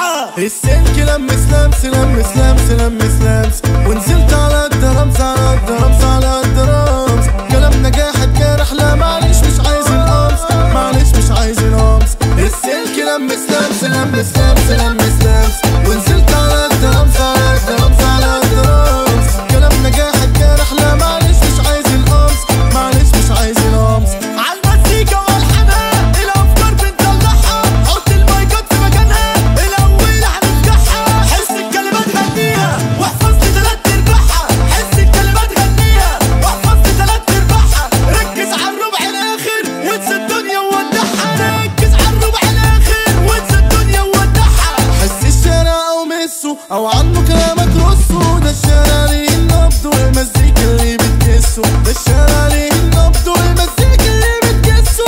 الساعة السلك لمس لمس لمس لمس لمس لمس ونزلت على الدرمز على الدرمز على الدرمز كلامنا جاحد جارح لا معلش مش عايز القمص معلش مش عايز القمص السلك لمس لمس لمس لمس لمس لمس ونزلت على الدرمز على الدرمز على الدرمز كلامنا جاحد جارح لا معلش مش عايز القمص معلش مش عايز القمص عالمزيكا والحنان الافكار بنطلعها حط المايكات في مكانها الاول هنفتحها حس الكلمات غنيها واحفظ لي تلات ارباعها حس الكلمات غنيها واحفظ لي تلات ارباعها ركز على الربع الاخر وانسى الدنيا وودعها ركز على الربع الاخر وانسى الدنيا وودعها حس الشارع او مسه او عنه كلامك رصه ده الشارع ليه النبض والمزيكا اللي بتكسه ده الشارع ليه النبض والمزيكا اللي بتكسه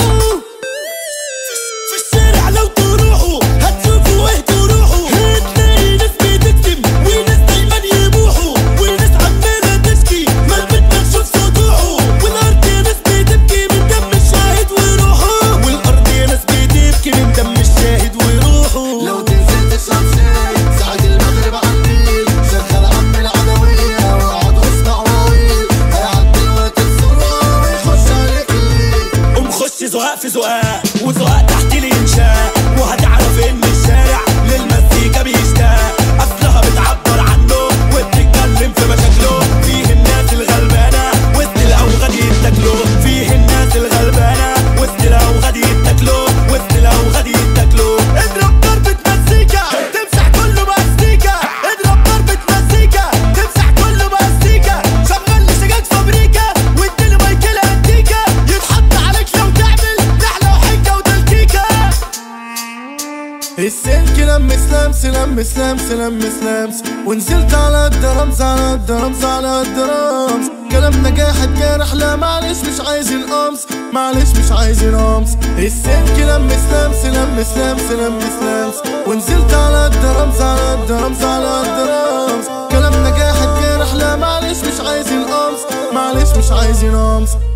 في الشارع لو تروحوا هتشوفوا ايه تروحوا هتلاقي ناس بتكتم وناس دايما يبوحوا وناس عمالة تشكي ما بدنا نشوف سطوحه والارض يا ناس بتبكي من دم الشاهد وروحه والارض يا ناس بتبكي من دم الشاهد وروحه لو تنزل تشرب شاي ساعة المغرب عالنيل شغل عم العدوية واقعد واسمع مواويل هيعدي الوقت بسرعة ويخش عليك الليل قوم خش زقاق في زقاق وزقاق تحت الانشاء وهتعرف ان الشارع للمزيكا بيشتاق اصلها بتعبر عنه وبتتكلم في مشاكله فيه الناس الغلبانه وسط الاوغاد يتاكلوا فيه الناس الغلبانه وسط الاوغاد يتاكلوا وسط الاوغاد يتاكلوا اضرب ضربة مزيكا تمسح كله باستيكا اضرب ضربة مزيكا تمسح كله باستيكا شغل لي سجاد فابريكا واديله مايكل انتيكا يتحط عليك لو تعمل نحلة وحجة وتلكيكا السلك لمس لمس لمس لمس لمس لمس ونزلت على الدرمز على الدرمز على الدرمز كلامنا جاحد جارح لا معلش مش عايز القمص معلش مش عايز القمص السلك لمس لمس لمس لمس لمس لمس ونزلت على الدرمز على الدرمز على الدرمز كلامنا جاحد جارح لا معلش مش عايز القمص معلش مش عايز القمص